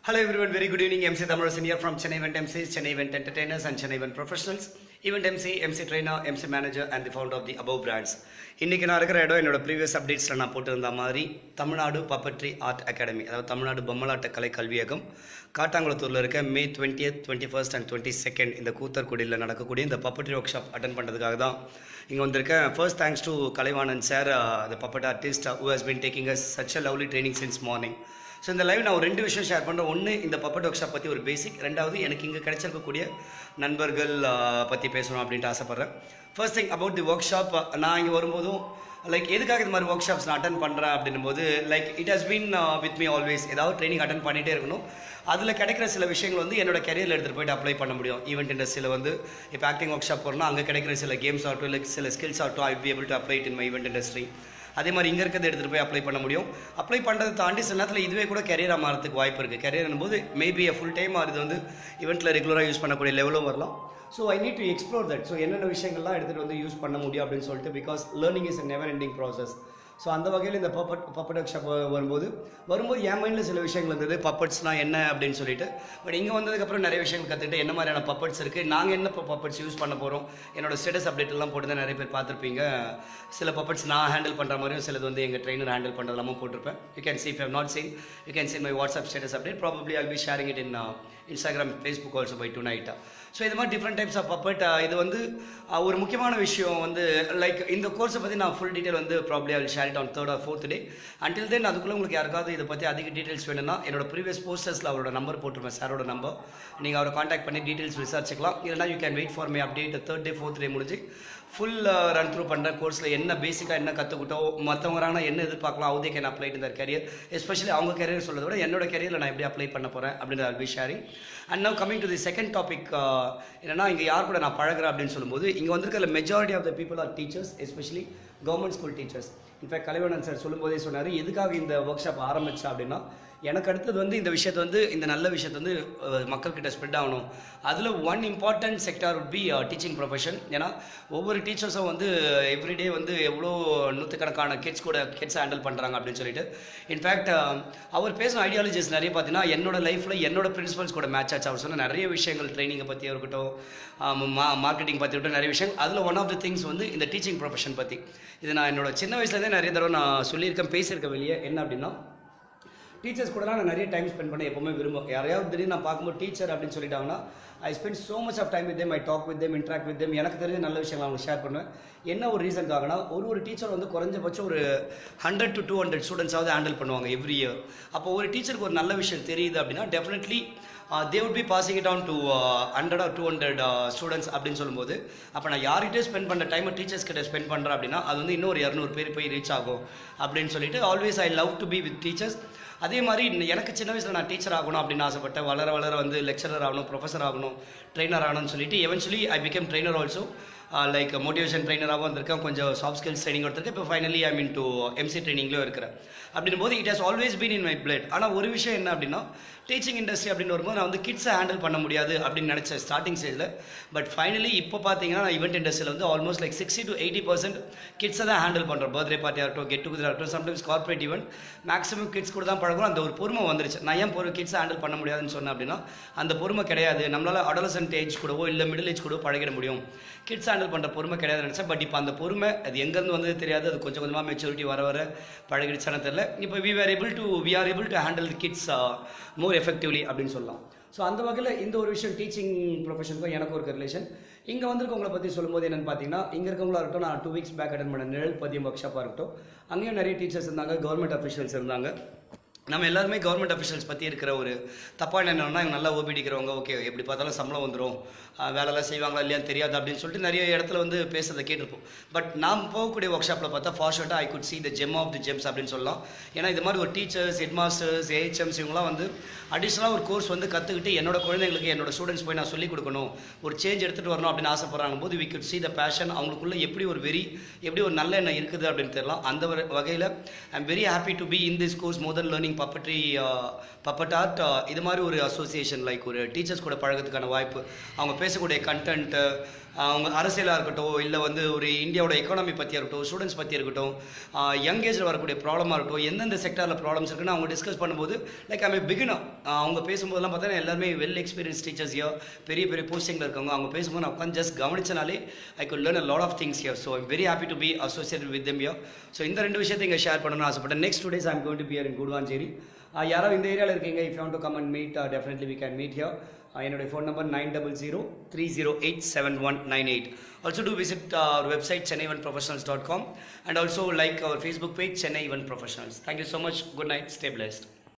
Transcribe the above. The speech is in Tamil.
Hello everyone, very good evening. MC Thamarasan here from Chennai Event MCs, Chennai Event Entertainers and Chennai Event Professionals. Event MC, MC Trainer, MC Manager and the founder of the above brands. இன்னைக்கு நான் இருக்கிற இடம் என்னோட ப்ரீவியஸ் அப்டேட்ஸில் நான் போட்டிருந்த மாதிரி தமிழ்நாடு பப்பட்ரி ஆர்ட் அகாடமி அதாவது தமிழ்நாடு பொம்மலாட்ட கலை கல்வியகம் காட்டாங்குளத்தூரில் இருக்க May twentieth twenty first and twenty second இந்த கூத்தர்குடியில் நடக்கக்கூடிய இந்த பப்பட்ரி ஒர்க் ஷாப் அட்டன் பண்ணுறதுக்காக தான் இங்கே வந்திருக்கேன் first thanks to Kalaivanan sir the puppet artist who has been taking us such a lovely training since morning so இந்த லைவ் நான் ஒரு ரெண்டு விஷயம் ஷேர் பண்ணுறேன் ஒன்று இந்த பப்பட் ஒர்க் ஷாப் பற்றி ஒரு பேசிக் ரெண்டாவது எனக்கு இங்கே கிடைச்சிருக்கக்கூடிய நண்பர்கள் பற்றி பேசணும் அப்படின்ட்டு ஆசைப்பட்றேன் first thing about the workshop நான் இங்கே வரும்போதும் லைக் எதுக்காக இது மாதிரி ஒர்க் ஷாப்ஸ் நான் அட்டன் பண்ணுறேன் அப்படின்னும் போது like it has been with me always ஏதாவது ட்ரைனிங் அட்டன் பண்ணிகிட்டே இருக்கணும் அதில் கிடைக்கிற சில விஷயங்கள் வந்து என்னோட கரியரில் எடுத்துகிட்டு போயிட்டு அப்ளை பண்ண முடியும் ஈவெண்ட் இண்டஸ்ட்ரியில் வந்து இப்போ ஆக்டிங் ஒர்க் ஷாப் போகிறோம்னா அங்கே கிடைக்கிற சில கேம்ஸ் ஆகட்டும் இல்லை சில ஸ்கில்ஸ் ஆகட்டும் I be able to apply in my event industry அதே மாதிரி இங்கே இருக்கிறத எடுத்துகிட்டு போய் அப்ளை பண்ண முடியும் அப்ளை பண்ணுறதை தாண்டி சில நேரத்தில் இதுவே கூட கரியராக மாறதுக்கு வாய்ப்பு இருக்குது கரியர் போது மேபி ஃபுல் டைம் இது வந்து இவெண்ட்டில் ரெகுலராக யூஸ் பண்ணக்கூடிய லெவலும் வரலாம் so I need to explore that so என்னென்ன விஷயங்கள்லாம் எடுத்துகிட்டு வந்து யூஸ் பண்ண முடியும் அப்படின்னு சொல்லிட்டு because learning is a never ending process so அந்த வகையில் இந்த பப்பட் பப்பட் ஒர்க் ஷாப் வரும்போது வரும்போது என் மைண்டில் சில விஷயங்கள் இருந்தது பப்பட்ஸ்னா என்ன அப்படின்னு சொல்லிட்டு பட் இங்கே வந்ததுக்கப்புறம் நிறைய விஷயங்கள் கற்றுக்கிட்டு என்ன மாதிரியான பப்பட்ஸ் இருக்குது நாங்கள் என்ன பப்பட்ஸ் யூஸ் பண்ண போகிறோம் என்னோட ஸ்டேட்டஸ் அப்டேட் எல்லாம் போட்டு தான் நிறைய பேர் பார்த்துருப்பீங்க சில பப்பட்ஸ் நான் ஹேண்டில் பண்ணுற மாதிரியும் சிலது வந்து எங்கள் ட்ரெயினர் ஹேண்டில் பண்ணுறதெல்லாமும் போட்டிருப்பேன் you can see if you have not seen you can see my WhatsApp status update probably I'll be sharing it in uh, Instagram Facebook also by tonight so இது மாதிரி டிஃப்ரெண்ட் டைப்ஸ் ஆஃப் பப்பட் இது வந்து uh, ஒரு முக்கியமான விஷயம் வந்து லைக் இந்த கோர்ஸை பற்றி நான் ஃபுல் டீட்டெயில் வந்து probably I share it on third or fourth day until then அதுக்குள்ளே உங்களுக்கு யாருக்காவது இதை பற்றி அதிக டீட்டெயில்ஸ் வேணும்னா என்னோட ப்ரீவியஸ் போஸ்டர்ஸில் அவரோட நம்பர் போட்டிருப்பேன் சாரோட நம்பர் நீங்கள் அவரை காண்டாக்ட் பண்ணி டீட்டெயில்ஸ் விசாரிச்சுக்கலாம் இல்லைனா you can wait for my update third day fourth day முடிஞ்சு ஃபுல் ரன் த்ரூ பண்ணுற கோர்ஸில் என்ன பேசிக்காக என்ன கற்றுக்கிட்டோம் மற்றவங்க என்ன எதிர்பார்க்கலாம் how they can apply in their career especially அவங்க கேரியர் சொல்றதை விட என்னோட கேரியரில் நான் எப்படி அப்ளை பண்ண போகிறேன் அப்படின்ற be sharing and now coming to the second topic என்னன்னா இங்கே யார் கூட நான் பழகுறேன் அப்படின்னு சொல்லும்போது இங்கே வந்திருக்கிற majority of the people are teachers especially government school teachers in fact Kalaivanan sir சொல்லும்போதே சொன்னார் எதுக்காக இந்த ஒர்க் ஷாப் ஆரம்பிச்சா அப்படின்னா எனக்கு அடுத்தது வந்து இந்த விஷயத்தை வந்து இந்த நல்ல விஷயத்தை வந்து அஹ், மக்கள்கிட்ட ஸ்ப்ரெட் ஆகணும் அதில் one important sector would be teaching profession ஏன்னா ஒவ்வொரு டீச்சர்ஸும் வந்து எவ்ரிடே வந்து எவ்வளோ நூற்றுக்கணக்கான கிட்ஸ் கூட கிட்ஸ் ஹேண்டில் பண்ணுறாங்க அப்படின்னு சொல்லிட்டு இன்ஃபேக்ட் அவர் பேசின ஐடியாலஜிஸ் நிறைய பார்த்தீங்கன்னா என்னோட லைஃப்பில் என்னோட பிரின்சிபல்ஸ் கூட மேட்ச் ஆச்சு அவர் சொன்ன நிறைய விஷயங்கள் ட்ரைனிங்கை பற்றி இருக்கட்டும் மார்க்கெட்டிங் பற்றி இருக்கட்டும் நிறைய விஷயங்கள் அதில் ஒன் ஆஃப் த திங்ஸ் வந்து இந்த டீச்சிங் ப்ரொஃபஷன் பற்றி இது நான் என்னோட சின்ன வயசுலேருந்தே நிறைய தடவை நான் சொல்லியிருக்கேன் பேசியிருக்கேன் வெளியே என்ன அப்படின்னா டீச்சர்ஸ் கூடலாம் நான் நிறைய டைம் ஸ்பெண்ட் பண்ண எப்பவுமே விரும்பும் யாரையாவது திடீர்னு நான் பார்க்கும்போது டீச்சர் அப்படின்னு சொல்லிட்டாங்கன்னா I spend so much of time with them I talk with them interact with them எனக்கு தெரிஞ்ச நல்ல விஷயங்கள் அவங்களுக்கு ஷேர் பண்ணுவேன் என்ன ஒரு ரீசனுக்காகனா ஒரு ஒரு டீச்சர் வந்து குறைஞ்சபட்சம் ஒரு ஹண்ட்ரட் டு டூ ஹண்ட்ரட் ஸ்டூடெண்ட்ஸாவது ஹேண்டில் பண்ணுவாங்க எவ்ரி இயர் அப்போ ஒரு டீச்சருக்கு ஒரு நல்ல விஷயம் தெரியுது அப்படின்னா definitely they would be passing it on to hundred or two hundred students அப்படின்னு சொல்லும்போது அப்போ நான் யார்கிட்டே ஸ்பெண்ட் பண்ணுற டைமை டீச்சர்ஸ் கிட்ட ஸ்பெண்ட் பண்ணுறேன் அப்படின்னா அது வந்து இன்னொரு இரநூறு பேர் போய் ரீச் ஆகும் அப்படின்னு சொல்லிட்டு always I love to be with teachers அதே மாதிரி இன்ன- எனக்கு சின்ன வயசில் நான் டீச்சர் ஆகணும் அப்படின்னு ஆசைப்பட்டேன் வளர வளர வந்து லெக்சரர் ஆகணும் ப்ரொஃபஸர் ஆகணும் ட்ரெயினர் ஆகணும்னு சொல்லிட்டு eventually I become trainer also like motivation ட்ரெயினராகவும் வந்திருக்கேன் கொஞ்சம் சாஃப்ட் ஸ்கில்ஸ் ட்ரைனிங் எடுத்திருக்கேன் இப்போ finally I mean to MC ட்ரைனிங்லேயும் இருக்கிறேன் அப்படின்னும் போது it has always been in my blood ஆனால் ஒரு விஷயம் என்ன அப்படின்னா டீச்சிங் இண்டஸ்ட்ரி அப்படின்னு வரும்போது நான் வந்து கிட்ஸை ஹேண்டில் பண்ண முடியாது அப்படின்னு நினச்சேன் ஸ்டார்டிங் ஸ்டேஜில் பட் ஃபைனலி இப்போ பார்த்தீங்கன்னா நான் ஈவெண்ட் இண்டஸ்ட்ரியில் வந்து almost like sixty to eighty percent கிட்ஸை தான் ஹேண்டில் பண்ணுறோம் பர்த்டே பார்ட்டி ஆகட்டும் கெட் டுகெதர் ஆகட்டும் sometimes corporate event maximum kids கூட தான் பழகும் அந்த ஒரு பொறுமை வந்துருச்சு நான் ஏன் பொறு கிட்ஸை ஹேண்டில் பண்ண முடியாதுன்னு சொன்னேன் அப்படின்னா அந்த பொறுமை கிடையாது நம்மளால அடலசன்ட் ஏஜ் கூடவோ இல்லை மிடில் ஏஜ் கூடவோ பழகிட முடியும் கிட்ஸ் ஹேண்டில் பண்ணுற பொறுமை கிடையாது நினச்சேன் பட் இப்போ அந்த பொறுமை அது எங்கேருந்து வந்தது தெரியாது அது கொஞ்சம் கொஞ்சமாக மெச்சூரிட்டி வர வர பழகிடுச்சானு தெரியல இப்போ we are able to we are able to handle kids more effectively அப்படின்னு சொல்லலாம் ஸோ அந்த வகையில் இந்த ஒரு விஷயம் டீச்சிங் ப்ரொஃபஷனுக்கும் எனக்கும் இருக்க ரிலேஷன் இங்கே வந்திருக்கவங்களை பற்றி சொல்லும்போது என்னென்னு பார்த்தீங்கன்னா இங்கே இருக்கவங்களா இருக்கட்டும் நான் டூ வீக்ஸ் பேக் அட்டன் பண்ண நிழல் பதியம் ஒர்க் ஷாப்பாக இருக்கட்டும் அங்கேயும் நிறைய டீச்சர்ஸ் இருந்தாங்க கவர்மெண்ட் அஃபிஷியல்ஸ் இருந்தாங்க நம்ம எல்லாருமே கவர்மெண்ட் அஃபிஷியல்ஸ் பற்றி இருக்கிற ஒரு தப்பான என்னன்னா இவங்க நல்லா ஓபிடிக்கிறவங்க ஓகே எப்படி பார்த்தாலும் சம்பளம் வந்துடும் வேலைலாம் செய்வாங்களா இல்லையான்னு தெரியாது அப்படின்னு சொல்லிட்டு நிறைய இடத்துல வந்து பேசுறதை கேட்டிருப்போம் பட் நாம் போகக்கூடிய ஒர்க் ஷாப்பில் பார்த்தா ஃபார்ஷர்ட்டாக I could see the gem of the gems அப்படின்னு சொல்லலாம் ஏன்னா இது மாதிரி ஒரு டீச்சர்ஸ் ஹெட் மாஸ்டர்ஸ் ஏஹெச்எம்ஸ் இவங்களாம் வந்து அடிஷ்னலாக ஒரு கோர்ஸ் வந்து கற்றுக்கிட்டு என்னோட குழந்தைங்களுக்கு என்னோட ஸ்டூடெண்ட்ஸ் போய் நான் சொல்லிக் கொடுக்கணும் ஒரு சேஞ்ச் எடுத்துகிட்டு வரணும் அப்படின்னு ஆசைப்படுறாங்க போது we could see the passion அவங்களுக்குள்ள எப்படி ஒரு வெறி எப்படி ஒரு நல்ல எண்ணம் இருக்குது அப்படின்னு தெரியலாம் அந்த வகையில் I am very happy to be in this course more than learning puppetry puppet art இது மாதிரி ஒரு அசோசியேஷன் லைக் ஒரு டீச்சர்ஸ் கூட பழகிறதுக்கான வாய்ப்பு அவங்க பேசக்கூடிய கண்டென்ட்டு அவங்க அரசியலாக இருக்கட்டும் இல்லை வந்து ஒரு இந்தியாவோட எக்கானமி பற்றியாக இருக்கட்டும் ஸ்டூடெண்ட்ஸ் பற்றி இருக்கட்டும் யங் ஏஜில் வரக்கூடிய ப்ராப்ளமாக இருக்கட்டும் எந்தெந்த செக்டரில் ப்ராப்ளம்ஸ் இருக்குன்னு அவங்க டிஸ்கஸ் பண்ணும்போது லைக் ஐ பிகினர் அவங்க பேசும்போதெல்லாம் பார்த்தா எல்லாருமே வெல் எக்ஸ்பீரியன்ஸ் டீச்சர்ஸ் யோ பெரிய பெரிய போஸ்டிங்கில் இருக்காங்க அவங்க பேசும்போது நான் உட்காந்து ஜஸ்ட் கவனிச்சனாலே I could learn a lot of things யர் so I'm very happy to be associated with them யோ ஸோ இந்த ரெண்டு விஷயத்தை இங்கே ஷேர் பண்ணணும்னு ஆசைப்பட்டேன் next two days I'm going to be here in Guduvanchery யாரோ இந்த ஏரியாவில் இருக்கீங்க if you to come and meet definitely we can meet here என்னுடைய phone number nine double zero three zero eight seven one nine eight also do visit our website Chennai one professionals dot com and also like our Facebook page Chennai one professionals thank you so much good night stay blessed